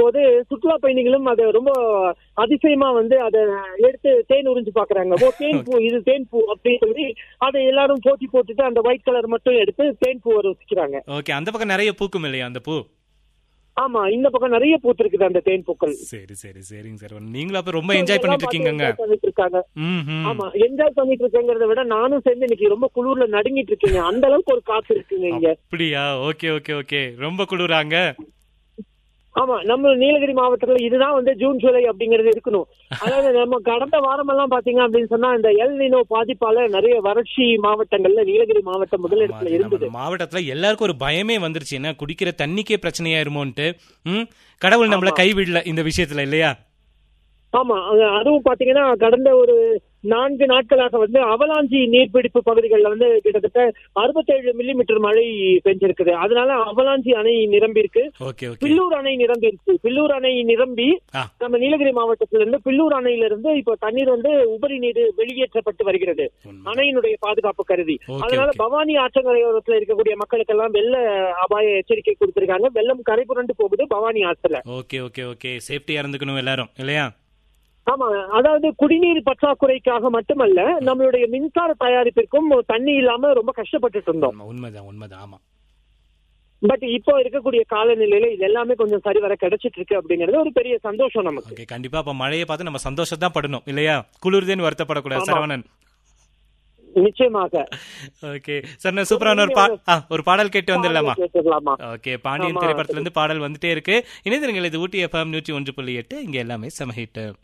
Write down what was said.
போது சுற்றுலா பயணிகளும் அதை ரொம்ப அதிசயமா வந்து அதை எடுத்து தேன் உறிஞ்சு பாக்குறாங்க ஓ தேன் பூ இது தேன் பூ அப்படின்னு சொல்லி அதை எல்லாரும் போட்டி போட்டுட்டு அந்த ஒயிட் கலர் மட்டும் எடுத்து தேன் பூவை ருசிக்கிறாங்க ஓகே அந்த பக்கம் நிறைய பூக்கும் இல்லையா அந்த பூ ஆமா இந்த பக்கம் நிறைய பூத்திருக்குது அந்த தேன் பூக்கள் சரி சரி சரிங்க சார் நீங்களும் அப்ப ரொம்ப என்ஜாய் பண்ணிட்டு இருக்கீங்கங்க enjoy பண்ணிட்டு இருக்காங்க ம் ம் ஆமா என்ஜாய் பண்ணிட்டு இருக்கேங்கிறத விட நானும் சேர்ந்து இன்னைக்கு ரொம்ப குளிர்ல நடுங்கிட்டு இருக்கீங்க அந்த அளவுக்கு ஒரு காத்து இருக்குங்க இங்க அப்படியா ஓகே ஓகே ஓகே ரொம்ப குளிராங்க ஆமா நம்ம நீலகிரி மாவட்டத்துல இதுதான் வந்து ஜூன் ஜூலை அப்படிங்கிறது இருக்கணும் அதாவது நம்ம கடந்த வாரம் எல்லாம் பாத்தீங்க அப்படின்னு சொன்னா இந்த எல் நினோ பாதிப்பால நிறைய வறட்சி மாவட்டங்கள்ல நீலகிரி மாவட்டம் முதலிடத்துல ஆமா, இருந்தது நம்ம மாவட்டத்துல எல்லாருக்கும் ஒரு பயமே வந்துருச்சு என்ன குடிக்கிற தண்ணிக்கே பிரச்சனையாயிருமோன்ட்டு ம் கடவுள் நம்மள கைவிடல இந்த விஷயத்துல இல்லையா ஆமா அது- அதுவும் பாத்தீங்கன்னா கடந்த ஒரு நான்கு நாட்களாக வந்து அவலாஞ்சி நீர்பிடிப்பு பகுதிகளில் வந்து கிட்டத்தட்ட அறுபத்தேழு மில்லிமீட்டர் மழை பெஞ்சிருக்குது அதனால அவலாஞ்சி அணை நிரம்பி இருக்கு ஓகே ஓகே பில்லூர் அணை நிரம்பி இருக்கு பில்லூர் அணை நிரம்பி ஆ. நம்ம நீலகிரி மாவட்டத்தில இருந்து பில்லூர் அணையில இருந்து இப்ப தண்ணீர் வந்து உபரி நீர் வெளியேற்றப்பட்டு வருகிறது உண்மை. அணையினுடைய பாதுகாப்பு கருதி ஓகே, அதனால ஓகே. பவானி ஆற்றங்கரையோரத்துல இருக்கக்கூடிய மக்களுக்கெல்லாம் வெள்ள அபாய எச்சரிக்கை கொடுத்திருக்காங்க வெள்ளம் கரை புரண்டு போகுது பவானி ஆற்றுல ஓகே ஓகே ஓகே சேஃப்டியா இருந்துக்கணும் எல்லாரும் இல்லையா ஆமா அதாவது குடிநீர் பற்றாக்குறைக்காக மட்டுமல்ல நம்மளுடைய மின்சார தயாரிப்பிற்கும் தண்ணி இல்லாம ரொம்ப கஷ்டப்பட்டுட்டு இருந்தோம் ஆமா, உண்மைதான் உண்மைதான் ஆமா பட் இப்போ இருக்கக்கூடிய காலநிலையில இது எல்லாமே கொஞ்சம் சரிவர கிடைச்சிட்டு இருக்கு அப்படிங்கிறது ஒரு பெரிய சந்தோஷம் நமக்கு ஓகே கண்டிப்பா அப்ப மழையை பார்த்து நம்ம சந்தோஷம் தான் படணும் இல்லையா குளிர்தேன்னு வருத்தப்படக்கூடாது ஆமா. சரவணன் நிச்சயமாக ஓகே சார் நான் சூப்பரான ஒரு பா ஆ, ஒரு பாடல் கேட்டு வந்துடலாமா கேட்டுடலாமா ஓகே பாண்டியன் ஆமா. திரைப்படத்துல இருந்து பாடல் வந்துட்டே இருக்கு இணைந்திருங்கள் இது ஊட்டி எஃப்எம் நூற்றி ஒன்று புள்ளி எட்டு இங்க எல்லாமே சமஹிட்டு